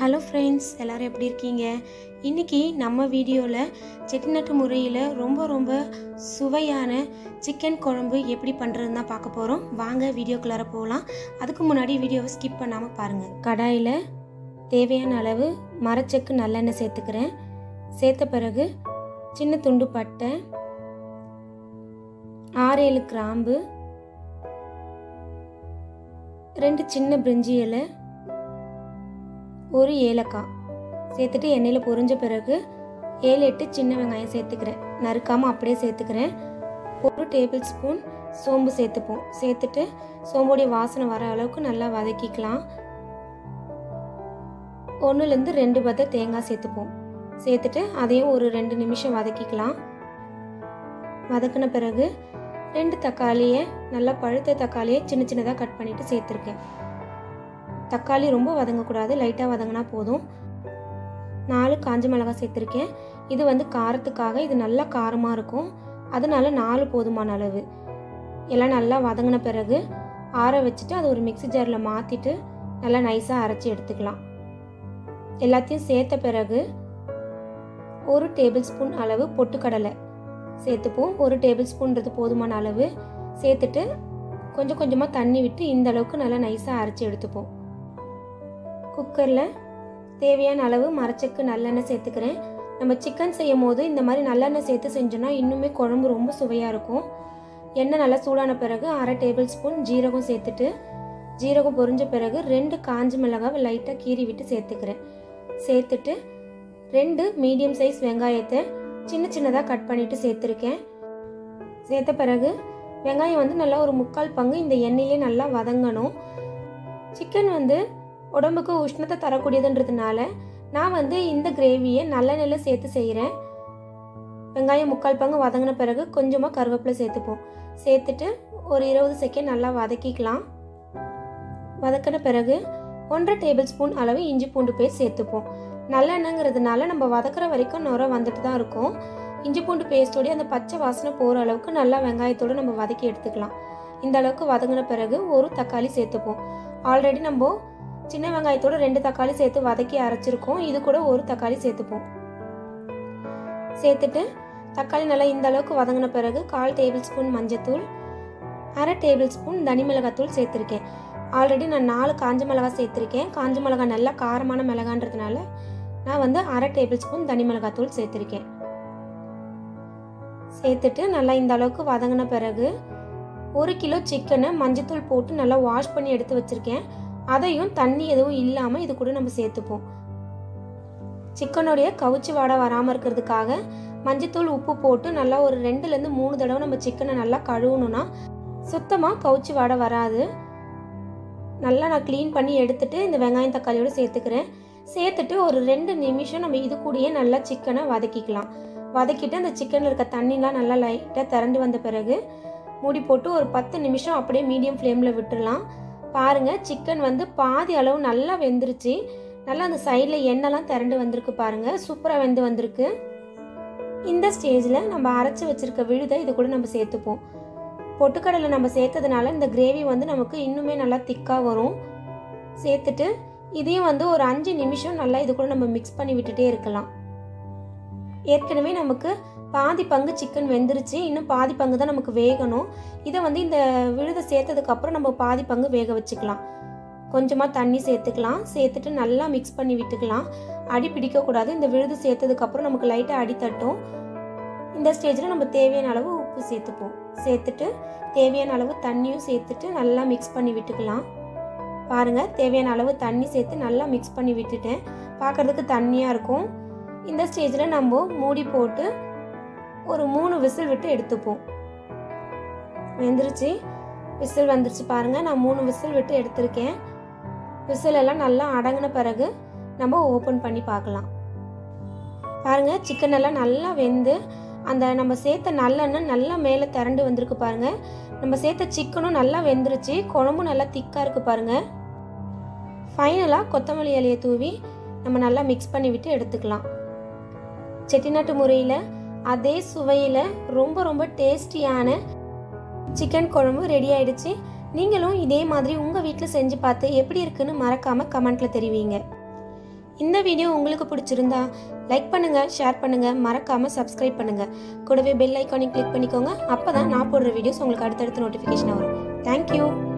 hello friends எல்லோரும் எப்படி இருக்கீங்க இன்றைக்கி நம்ம வீடியோவில் செட்டிநாட்டு முறையில் ரொம்ப ரொம்ப சுவையான சிக்கன் குழம்பு எப்படி பண்ணுறதுன்னு தான் பார்க்க போகிறோம் வாங்க வீடியோக்குள்ளார போகலாம் அதுக்கு முன்னாடி வீடியோவை ஸ்கிப் பண்ணாமல் பாருங்கள் கடாயில் தேவையான அளவு மரச்செக்கு நல்லெண்ணெய் சேர்த்துக்கிறேன் சேர்த்த பிறகு சின்ன துண்டு பட்டை ஆறு ஏழு கிராம்பு ரெண்டு சின்ன பிரிஞ்சி இலை ஒரு ஏலக்காய் சேர்த்துட்டு எண்ணெயில் பொரிஞ்ச பிறகு ஏழு எட்டு சின்ன வெங்காயம் சேர்த்துக்கிறேன் நறுக்காமல் அப்படியே சேர்த்துக்கிறேன் ஒரு டேபிள் ஸ்பூன் சோம்பு சேர்த்துப்போம் சேர்த்துட்டு சோம்புடைய வாசனை வர அளவுக்கு நல்லா வதக்கிக்கலாம் ஒன்றுலேருந்து ரெண்டு பத்த தேங்காய் சேர்த்துப்போம் சேர்த்துட்டு அதையும் ஒரு ரெண்டு நிமிஷம் வதக்கிக்கலாம் வதக்கின பிறகு ரெண்டு தக்காளியை நல்லா பழுத்த தக்காளியை சின்ன சின்னதாக கட் பண்ணிவிட்டு சேர்த்துருக்கேன் தக்காளி ரொம்ப வதங்கக்கூடாது லைட்டாக வதங்கினா போதும் நாலு காஞ்ச மிளகாய் சேர்த்துருக்கேன் இது வந்து காரத்துக்காக இது நல்லா காரமாக இருக்கும் அதனால நாலு போதுமான அளவு எல்லாம் நல்லா வதங்கின பிறகு ஆற வச்சுட்டு அதை ஒரு மிக்சி ஜாரில் மாற்றிட்டு நல்லா நைஸாக அரைச்சி எடுத்துக்கலாம் எல்லாத்தையும் சேர்த்த பிறகு ஒரு டேபிள் ஸ்பூன் அளவு பொட்டுக்கடலை சேர்த்துப்போம் ஒரு டேபிள் ஸ்பூன்றது போதுமான அளவு சேர்த்துட்டு கொஞ்சம் கொஞ்சமாக தண்ணி விட்டு இந்த அளவுக்கு நல்லா நைஸாக அரைச்சி எடுத்துப்போம் குக்கரில் தேவையான அளவு மரச்சக்கு நல்லெண்ணெய் சேர்த்துக்கிறேன் நம்ம சிக்கன் செய்யும் போது இந்த மாதிரி நல்லெண்ணெய் சேர்த்து செஞ்சோன்னா இன்னுமே குழம்பு ரொம்ப சுவையாக இருக்கும் எண்ணெய் நல்லா சூடான பிறகு அரை டேபிள் ஸ்பூன் ஜீரகம் சேர்த்துட்டு ஜீரகம் பொரிஞ்ச பிறகு ரெண்டு காஞ்ச மிளகாவை லைட்டாக கீறி விட்டு சேர்த்துக்கிறேன் சேர்த்துட்டு ரெண்டு மீடியம் சைஸ் வெங்காயத்தை சின்ன சின்னதாக கட் பண்ணிவிட்டு சேர்த்துருக்கேன் சேர்த்த பிறகு வெங்காயம் வந்து நல்லா ஒரு முக்கால் பங்கு இந்த எண்ணெயிலே நல்லா வதங்கணும் சிக்கன் வந்து உடம்புக்கு உஷ்ணத்தை தரக்கூடியதுன்றதுனால நான் வந்து இந்த கிரேவியை நல்லெண்ணெயில் சேர்த்து செய்கிறேன் வெங்காயம் முக்கால் பங்கு வதங்கின பிறகு கொஞ்சமாக கருவேப்பிலை சேர்த்துப்போம் சேர்த்துட்டு ஒரு இருபது செகண்ட் நல்லா வதக்கிக்கலாம் வதக்கின பிறகு ஒன்றரை டேபிள் ஸ்பூன் அளவு இஞ்சி பூண்டு பேஸ்ட் சேர்த்துப்போம் நல்லெண்ணெங்கிறதுனால நம்ம வதக்குற வரைக்கும் நுர வந்துட்டு தான் இருக்கும் இஞ்சி பூண்டு பேஸ்ட்டோடய அந்த பச்சை வாசனை போகிற அளவுக்கு நல்லா வெங்காயத்தோடு நம்ம வதக்கி எடுத்துக்கலாம் இந்த அளவுக்கு வதங்கின பிறகு ஒரு தக்காளி சேர்த்துப்போம் ஆல்ரெடி நம்ம சின்ன வெங்காயத்தோட ரெண்டு தக்காளி சேர்த்து வதக்கி அரைச்சிருக்கோம் இது கூட ஒரு தக்காளி சேர்த்துப்போம் சேர்த்துட்டு தக்காளி நல்லா இந்த அளவுக்கு வதங்கின பிறகு கால் டேபிள் ஸ்பூன் மஞ்சத்தூள் அரை டேபிள் ஸ்பூன் தனி மிளகாத்தூள் சேர்த்துருக்கேன் ஆல்ரெடி நான் நாலு காஞ்ச மிளகாய் சேர்த்துருக்கேன் காஞ்ச மிளகாய் நல்லா காரமான மிளகான்றதுனால நான் வந்து அரை டேபிள் ஸ்பூன் தனி மிளகாத்தூள் சேர்த்துருக்கேன் சேர்த்துட்டு நல்லா இந்த அளவுக்கு வதங்கின பிறகு ஒரு கிலோ சிக்கனை மஞ்சத்தூள் போட்டு நல்லா வாஷ் பண்ணி எடுத்து வச்சுருக்கேன் அதையும் தண்ணி எதுவும் இல்லாமல் இது கூட நம்ம சேர்த்துப்போம் சிக்கனுடைய கவுச்சி வாடை வராமல் இருக்கிறதுக்காக மஞ்சத்தூள் உப்பு போட்டு நல்லா ஒரு ரெண்டுலேருந்து மூணு தடவை நம்ம சிக்கனை நல்லா கழுவணும்னா சுத்தமாக கவுச்சி வாடை வராது நல்லா நான் க்ளீன் பண்ணி எடுத்துட்டு இந்த வெங்காயம் தக்காளியோடு சேர்த்துக்கிறேன் சேர்த்துட்டு ஒரு ரெண்டு நிமிஷம் நம்ம இது கூடயே நல்லா சிக்கனை வதக்கிக்கலாம் வதக்கிட்டு அந்த சிக்கனில் இருக்க தண்ணிலாம் நல்லா லைட்டாக திரண்டு வந்த பிறகு மூடி போட்டு ஒரு பத்து நிமிஷம் அப்படியே மீடியம் ஃப்ளேமில் விட்டுடலாம் பாருங்கள் சிக்கன் வந்து பாதி அளவு நல்லா வெந்துருச்சு நல்லா அந்த சைடில் எண்ணெய்லாம் திரண்டு வந்திருக்கு பாருங்கள் சூப்பராக வெந்து வந்திருக்கு இந்த ஸ்டேஜில் நம்ம அரைச்சி வச்சுருக்க விழுதை இது கூட நம்ம சேர்த்துப்போம் பொட்டுக்கடலை நம்ம சேர்த்ததுனால இந்த கிரேவி வந்து நமக்கு இன்னுமே நல்லா திக்காக வரும் சேர்த்துட்டு இதையும் வந்து ஒரு அஞ்சு நிமிஷம் நல்லா இது கூட நம்ம மிக்ஸ் பண்ணி விட்டுட்டே இருக்கலாம் ஏற்கனவே நமக்கு பாதி பங்கு சிக்கன் வெந்துருச்சு இன்னும் பாதி பங்கு தான் நமக்கு வேகணும் இதை வந்து இந்த விழுதை சேர்த்ததுக்கப்புறம் நம்ம பாதி பங்கு வேக வச்சுக்கலாம் கொஞ்சமாக தண்ணி சேர்த்துக்கலாம் சேர்த்துட்டு நல்லா மிக்ஸ் பண்ணி விட்டுக்கலாம் அடி பிடிக்கக்கூடாது இந்த விழுது சேர்த்ததுக்கப்புறம் நமக்கு லைட்டாக அடி தட்டும் இந்த ஸ்டேஜில் நம்ம தேவையான அளவு உப்பு சேர்த்துப்போம் சேர்த்துட்டு தேவையான அளவு தண்ணியும் சேர்த்துட்டு நல்லா மிக்ஸ் பண்ணி விட்டுக்கலாம் பாருங்கள் தேவையான அளவு தண்ணி சேர்த்து நல்லா மிக்ஸ் பண்ணி விட்டுட்டேன் பார்க்குறதுக்கு தண்ணியாக இருக்கும் இந்த ஸ்டேஜில் நம்ம மூடி போட்டு ஒரு மூணு விசில் விட்டு எடுத்துப்போம் வெந்துருச்சு விசில் வந்துருச்சு பாருங்கள் நான் மூணு விசில் விட்டு எடுத்திருக்கேன் விசில் எல்லாம் நல்லா அடங்கின பிறகு நம்ம ஓப்பன் பண்ணி பார்க்கலாம் பாருங்கள் சிக்கன் எல்லாம் நல்லா வெந்து அந்த நம்ம சேர்த்த நல்லெண்ணெய் நல்லா மேலே திரண்டு வந்திருக்கு பாருங்கள் நம்ம சேர்த்த சிக்கனும் நல்லா வெந்துருச்சு குழம்பும் நல்லா திக்காக இருக்குது பாருங்கள் ஃபைனலாக கொத்தமல்லி இலையை தூவி நம்ம நல்லா மிக்ஸ் பண்ணி விட்டு எடுத்துக்கலாம் செட்டிநாட்டு முறையில் அதே சுவையில் ரொம்ப ரொம்ப டேஸ்டியான சிக்கன் குழம்பு ரெடி ஆயிடுச்சு நீங்களும் இதே மாதிரி உங்கள் வீட்டில் செஞ்சு பார்த்து எப்படி இருக்குன்னு மறக்காமல் கமெண்ட்டில் தெரிவிங்க இந்த வீடியோ உங்களுக்கு பிடிச்சிருந்தா லைக் பண்ணுங்கள் ஷேர் பண்ணுங்கள் மறக்காமல் சப்ஸ்கிரைப் பண்ணுங்கள் கூடவே பெல் ஐக்கானையும் கிளிக் பண்ணிக்கோங்க அப்போ தான் நான் போடுற வீடியோஸ் உங்களுக்கு அடுத்தடுத்து நோட்டிஃபிகேஷன் வரும் தேங்க்யூ